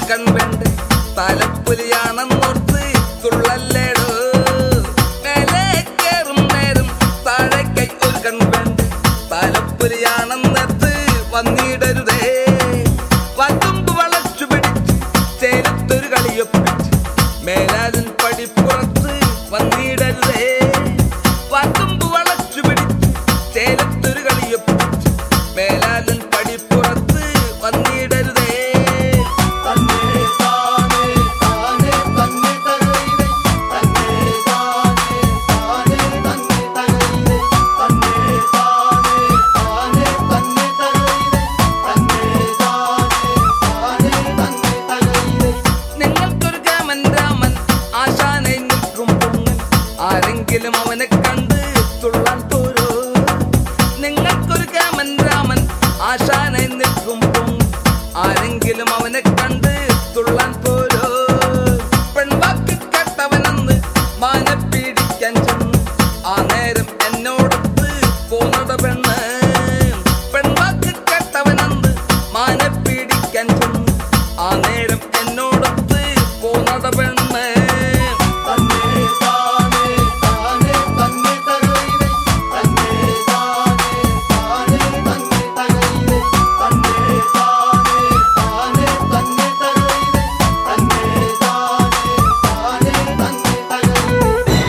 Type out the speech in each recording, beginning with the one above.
കൺവേണ്ട തലപ്പുലിയാണെന്നോർത്ത് തുള്ളല്ലേടോ മേലെ കേറും നേരം താഴെ കൈ ഒരു കൺവേണ്ട തലപ്പുലിയാണെന്നത്ത് വന്നിടരുതേ വതുമ്പ് വളച്ചു പിടിച്ച് ചേലത്തൊരു കളിയൊപ്പിച്ച് മേലാലൻ പടിപ്പുറത്ത് വന്നിടരുതേ വതുമ്പ് വളച്ചു പിടിച്ച് ചേലത്തൊരു കളിയൊപ്പിച്ച് മേലാലൻ പടിപ്പുറത്ത് വന്നിടരുതേ തന്നെ താനേ താനേ തന്നെ തകഴിലെ തന്നെ താനേ താനേ തന്നെ തകഴിലെ തന്നെ താനേ താനേ തന്നെ തകഴിലെ തന്നെ താനേ താനേ തന്നെ തകഴിലെ നിങ്ങൾക്കൊരു രാമൻ രാമൻ ആശാനെ നിൽക്കും പൊങ്ങൻ ആരെങ്കിലും അവനെ കണ്ട് തുള്ളാൻ പോരോ നിങ്ങൾക്കൊരു രാമൻ രാമൻ ആശാനെ നിൽക്കും പൊങ്ങൻ ആരെങ്കിലും അവനെ കണ്ട് തുള്ളാൻ പോരോ പെൺവാക്ക് കേട്ടവനെന്ന് മാനെ പീഡിക്കാൻ ചെന്ന് ആ നേരം എന്നോടൊത്ത് പോന്നട പെണ്ണ് പെൺവാക്ക് കേട്ടവനെന്ന് മാനെ പീഡിക്കാൻ ചെന്ന് ആ നേരം എന്നോടൊത്ത് പോന്നട പെണ്ണ് തന്നെ താനേ താനേ തന്നെ തകഴിലെ തന്നെ താനേ താനേ തന്നെ തകഴിലെ തന്നെ താനേ താനേ തന്നെ തകഴിലെ തന്നെ താനേ താനേ തന്നെ തകഴിലെ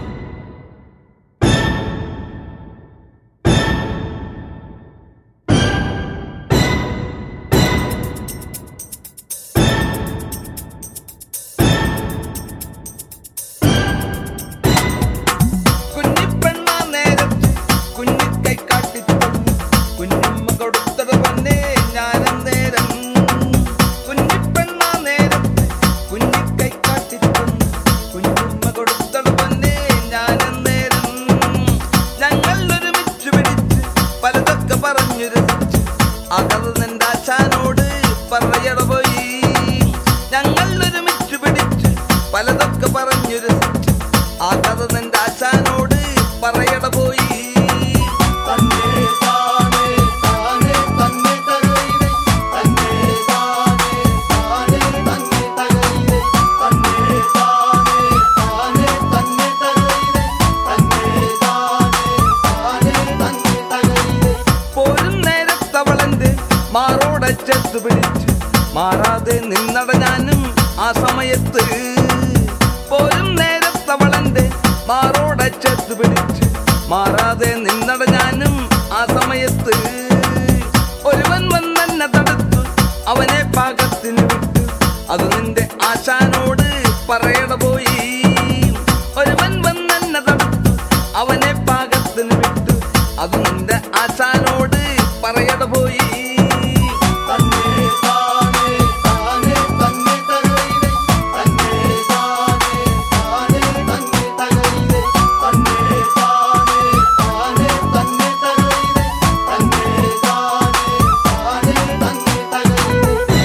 കുഞ്ഞിപ്പെണ്ണ നേരത്ത് കുഞ്ഞിക്കൈ കാട്ടിത്തന്നു കുഞ്ഞമ്മ കൊടുത്തത് പൊന്നെ ഞാനും നേരം കുഞ്ഞിപ്പെണ്ണ നേരത്ത് കുഞ്ഞിക്കൈ കാട്ടിത്തന്നു കുഞ്ഞമ്മ കൊടുത്തത് പൊന്നെ ഞാനും നേരം ഞങ്ങൾ ഒരുമിച്ച് പിടിച്ച് പലതൊക്കെ പറഞ്ഞു രസിച്ച് അകത് നിന്റെ ആശാനോട് പറയട പോയി ഞങ്ങൾ ഒരുമിച്ച് പിടിച്ച് പലതൊക്കെ പറഞ്ഞു രസിച്ച് ആ കഥ നിന്റെ ആശാനോട് പറയട പോയി തന്നെ താനേ താനേ തന്നെ തകഴിലെ തന്നെ താനേ താനേ തന്നെ തകഴിലെ തന്നെ താനേ താനേ തന്നെ തകഴിലെ തന്നെ താനേ താനേ തന്നെ തകഴിലെ പോരും നേരത്തവളന്റെ മാറോടെ ചേർത്ത് പിടിച്ച് മാറാതെ നിന്നട ഞാനും ആ സമയത്ത് പോരും നേരത്തവളന്റെ മാറോടെ ചേർത്ത് പിടിച്ച് മാറാതെ നിന്നട ഞാനും ആ സമയത്ത് ഒരുവൻ വന്നെന്നെ തടുത്തു അവനെ പാകത്തിന് വിട്ടു അത് നിന്റെ ആശാനോട് പറയട പോയി ഒരുവൻ വന്നെന്നെ തടുത്തു അവനെ പാകത്തിന് വിട്ടു അത് നിന്റെ ആശാനോട് പറയട പോയി തന്നെ താനേ താനേ തന്നെ തകഴിലെ തന്നെ താനേ താനേ തന്നെ തകഴിലെ തന്നെ താനേ താനേ തന്നെ തകഴിലെ തന്നെ താനേ താനേ തന്നെ തകഴിലെ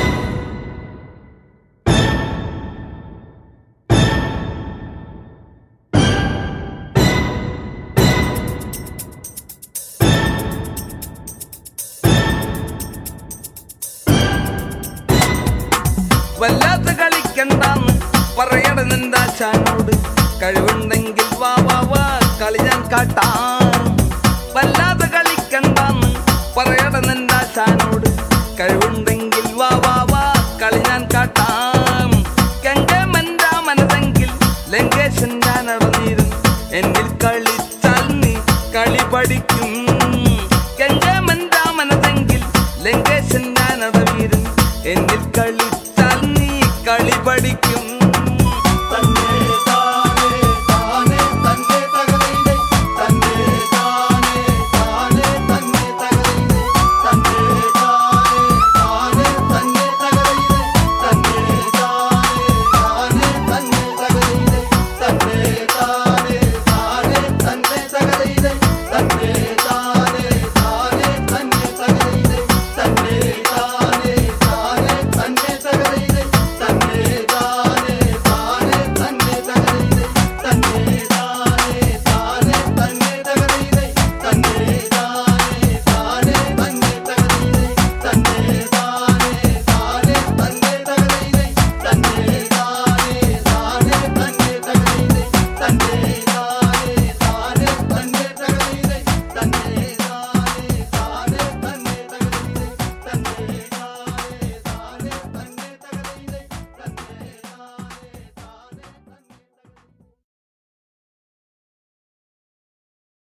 വല്ലാത്ത കളിക്കണ്ടാന്ന് പറയട നിന്റെ ആശാനോട് കഴിവുണ്ടെങ്കിൽ വാ വാ വാ കളി ഞാൻ കാട്ടാം വല്ലാത്ത കളിക്കണ്ടാന്ന് പറയട നിന്റെ ആശാനോട് കഴിവുണ്ടെങ്കിൽ വാ വാ വാ കളി ഞാൻ കാട്ടാം ഗംഗമൻ്റെ മനതെങ്കിൽ ലങ്കേശൻ ഞാൻ അടഞ്ഞിരുന്നു എന്നിൽ കളിച്ചാൽ നീ കളി പഠിക്കും ഗംഗമൻ്റെ മനതെങ്കിൽ ലങ്കേശൻ ഞാൻ അടവിരുന്നു എന്നിൽ കളിച്ചാൽ നീ കളി പഠിക്കും